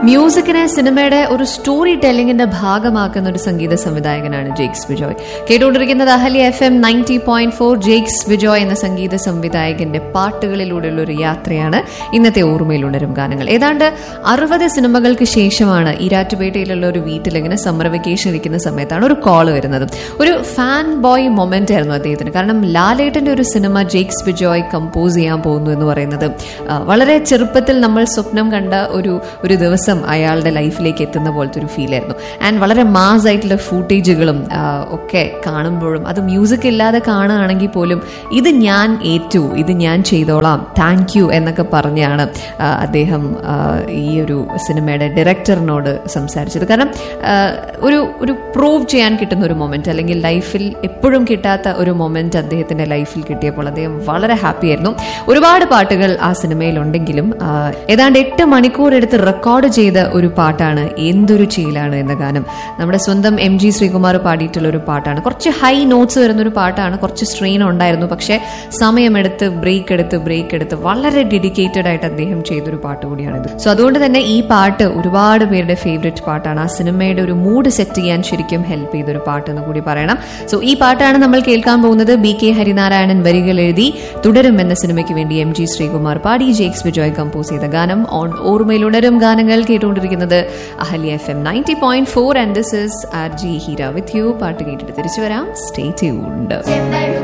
മ്യൂസിക്കിനെ സിനിമയുടെ ഒരു സ്റ്റോറി ടെല്ലിംഗിന്റെ ഭാഗമാക്കുന്ന ഒരു സംഗീത സംവിധായകനാണ് ജെയ്ക്സ് ബിജോയ് കേട്ടുകൊണ്ടിരിക്കുന്നത് Ahalya F M ninety point four Jakes Bejoy എന്ന സംഗീത സംവിധായകന്റെ പാട്ടുകളിലൂടെയുള്ള ഒരു യാത്രയാണ് ഇന്നത്തെ ഓർമ്മയിൽ ഉണരും ഗാനങ്ങൾ ഏതാണ്ട് അറുപത് സിനിമകൾക്ക് ശേഷമാണ് ഈരാറ്റുപേട്ടയിലുള്ള ഒരു വീട്ടിൽ ഇങ്ങനെ സമ്മർ വെക്കേഷൻ ഇരിക്കുന്ന സമയത്താണ് ഒരു കോൾ വരുന്നത് ഒരു ഫാൻ ബോയ് മൊമെന്റ് ആയിരുന്നു അദ്ദേഹത്തിന് കാരണം ലാലേട്ടന്റെ ഒരു സിനിമ ജെയ്ക്സ് ബിജോയ് കമ്പോസ് ചെയ്യാൻ പോകുന്നു എന്ന് പറയുന്നത് ആ, വളരെ ചെറുപ്പത്തിൽ നമ്മൾ സ്വപ്നം കണ്ട ഒരു ഒരു ദിവസം അയാളുടെ ലൈഫിലേക്ക് എത്തുന്ന പോലത്തെ ഒരു ഫീൽ ആയിരുന്നു ആൻഡ് വളരെ മാസ് ആയിട്ടുള്ള ഫൂട്ടേജുകളും ഒക്കെ കാണുമ്പോഴും അത് മ്യൂസിക് ഇല്ലാതെ കാണുകയാണെങ്കിൽ പോലും ഇത് ഞാൻ ഏറ്റു ഇത് ഞാൻ ചെയ്തോളാം താങ്ക് യു എന്നൊക്കെ പറഞ്ഞാണ് ആ, അദ്ദേഹം ആ, ഈ ഒരു സിനിമയുടെ ഡയറക്ടറിനോട് സംസാരിച്ചത് കാരണം ആ, ഒരു ഒരു പ്രൂവ് ചെയ്യാൻ കിട്ടുന്ന ഒരു മൊമെന്റ് അല്ലെങ്കിൽ ലൈഫിൽ എപ്പോഴും കിട്ടാത്ത ഒരു മൊമെന്റ് അദ്ദേഹത്തിന്റെ ലൈഫിൽ കിട്ടിയപ്പോൾ അദ്ദേഹം വളരെ ഹാപ്പി ആയിരുന്നു ഒരുപാട് പാട്ടുകൾ ആ സിനിമയിലുണ്ടെങ്കിലും ആ, ഏതാണ്ട് എട്ട് മണിക്കൂർ എടുത്ത് റെക്കോർഡ് ചെയ്ത ഒരു പാട്ടാണ് എന്തൊരു ചെയ്യലാണ് എന്ന ഗാനം നമ്മുടെ സ്വന്തം എം ജി ശ്രീകുമാർ പാടിയിട്ടുള്ള ഒരു പാട്ടാണ് കുറച്ച് ഹൈ നോട്ട്സ് വരുന്ന ഒരു പാട്ടാണ് കുറച്ച് സ്ട്രെയിൻ ഉണ്ടായിരുന്നു പക്ഷേ സമയമെടുത്ത് ബ്രേക്ക് എടുത്ത് ബ്രേക്ക് എടുത്ത് വളരെ ഡെഡിക്കേറ്റഡ് ആയിട്ട് അദ്ദേഹം ചെയ്തൊരു പാട്ട് കൂടിയാണിത് സോ അതുകൊണ്ട് തന്നെ ഈ പാട്ട് ഒരുപാട് പേരുടെ ഫേവറേറ്റ് പാട്ടാണ് ആ സിനിമയുടെ ഒരു മൂഡ് സെറ്റ് ചെയ്യാൻ ശരിക്കും ഹെൽപ്പ് ചെയ്തൊരു പാട്ട് എന്ന് കൂടി പറയണം സോ ഈ പാട്ടാണ് നമ്മൾ കേൾക്കാൻ പോകുന്നത് ബി കെ ഹരിനാരായണൻ വരികൾ എഴുതി തുടരും എന്ന സിനിമയ്ക്ക് വേണ്ടി എം ജി ശ്രീകുമാർ പാടി ജെയ്ക്സ് ബിജോയ് കമ്പോസ് ചെയ്ത ഗാനം ഓൺ ഓർമ്മയിൽ ഉണരും ഗാനങ്ങൾ കേട്ടുകൊണ്ടിരിക്കുന്നത് Ahalya F M ninety point four and this is R G Heera with you പാട്ട് കേട്ടിട്ട് തിരിച്ചു വരാം സ്റ്റേ ട്യൂൺഡ്